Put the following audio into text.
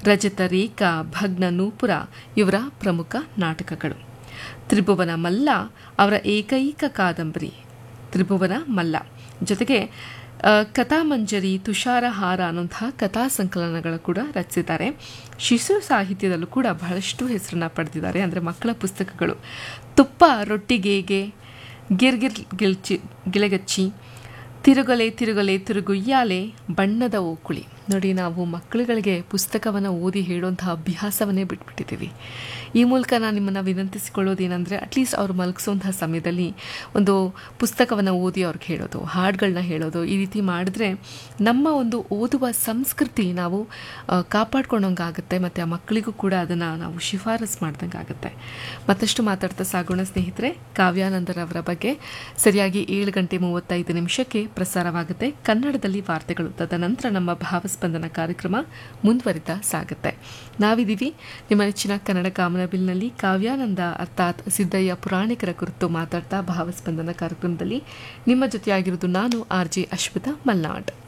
ರಜತ ರೇಖಾ ಭಗ್ನ ನೂಪುರ ಇವರ ಪ್ರಮುಖ ನಾಟಕಗಳು ತ್ರಿಭುವನ ಮಲ್ಲ ಅವರ ಏಕೈಕ ಕಾದಂಬರಿ ತ್ರಿಭುವನ ಮಲ್ಲ ಜೊತೆಗೆ ಆ, ಕಥಾಮಂಜರಿ ತುಷಾರಹಾರ ಅನ್ನುವಂತಹ ಕಥಾ ಸಂಕಲನಗಳು ಕೂಡ ರಚಿಸಿದ್ದಾರೆ ಶಿಶು ಸಾಹಿತ್ಯದಲ್ಲೂ ಕೂಡ ಬಹಳಷ್ಟು ಹೆಸರನ್ನ ಪಡೆದಿದ್ದಾರೆ ಅಂದರೆ ಮಕ್ಕಳ ಪುಸ್ತಕಗಳು ತುಪ್ಪ ರೊಟ್ಟಿಗೇಗೆ ಗಿರ್ಗಿರ್ ಗಿಲ್ಚಿ ಗಿಳಗಚ್ಚಿ ತಿರುಗಲೆ ತಿರುಗಲೆ ತಿರುಗುಯ್ಯಾಲೆ ಬಣ್ಣದ ಓಕುಳಿ ನೋಡಿ ನಾವು ಮಕ್ಕಳುಗಳಿಗೆ ಪುಸ್ತಕವನ್ನು ಓದಿ ಹೇಳುವಂತಹ ಅಭ್ಯಾಸವನ್ನೇ ಬಿಟ್ಬಿಟ್ಟಿದ್ದೀವಿ ಈ ಮೂಲಕ ನಾನು ನಿಮ್ಮನ್ನು ವಿನಂತಿಸಿಕೊಳ್ಳೋದೇನೆಂದರೆ ಅಟ್ಲೀಸ್ಟ್ ಅವ್ರು ಮಲಗಿಸುವಂತಹ ಸಮಯದಲ್ಲಿ ಒಂದು ಪುಸ್ತಕವನ್ನು ಓದಿ ಅವ್ರಿಗೆ ಹೇಳೋದು ಹಾಡುಗಳನ್ನ ಹೇಳೋದು ಈ ರೀತಿ ಮಾಡಿದ್ರೆ ನಮ್ಮ ಒಂದು ಓದುವ ಸಂಸ್ಕೃತಿ ನಾವು ಆ, ಕಾಪಾಡ್ಕೊಂಡಂಗಾಗುತ್ತೆ ಮತ್ತು ಆ ಮಕ್ಕಳಿಗೂ ಕೂಡ ಅದನ್ನು ನಾವು ಶಿಫಾರಸ್ ಮಾಡ್ದಂಗೆ ಆಗುತ್ತೆ ಮತ್ತಷ್ಟು ಮಾತಾಡ್ತಾ ಸಾಗೋಣ ಸ್ನೇಹಿತರೆ ಕಾವ್ಯಾನಂದರವರ ಬಗ್ಗೆ ಸರಿಯಾಗಿ ಏಳು ಗಂಟೆ ಮೂವತ್ತೈದು ನಿಮಿಷಕ್ಕೆ ಪ್ರಸಾರವಾಗುತ್ತೆ ಕನ್ನಡದಲ್ಲಿ ವಾರ್ತೆಗಳು ತದನಂತರ ನಮ್ಮ ಭಾವಸ್ಪಂದನ ಕಾರ್ಯಕ್ರಮ ಮುಂದುವರಿತಾ ಸಾಗುತ್ತೆ ನಾವಿದ್ದೀವಿ ನಿಮ್ಮ ನೆಚ್ಚಿನ ಕನ್ನಡ ಕಾಮನಬಿಲ್ನಲ್ಲಿ ಕಾವ್ಯಾನಂದ ಅರ್ಥಾತ್ ಸಿದ್ದಯ್ಯ ಪುರಾಣಿಕರ ಕುರಿತು ಮಾತಾಡ್ತಾ ಭಾವಸ್ಪಂದನ ಕಾರ್ಯಕ್ರಮದಲ್ಲಿ ನಿಮ್ಮ ಜೊತೆಯಾಗಿರೋದು ನಾನು ಆರ್ ಜೆ ಅಶ್ವಿತಾ ಮಲ್ನಾಡ್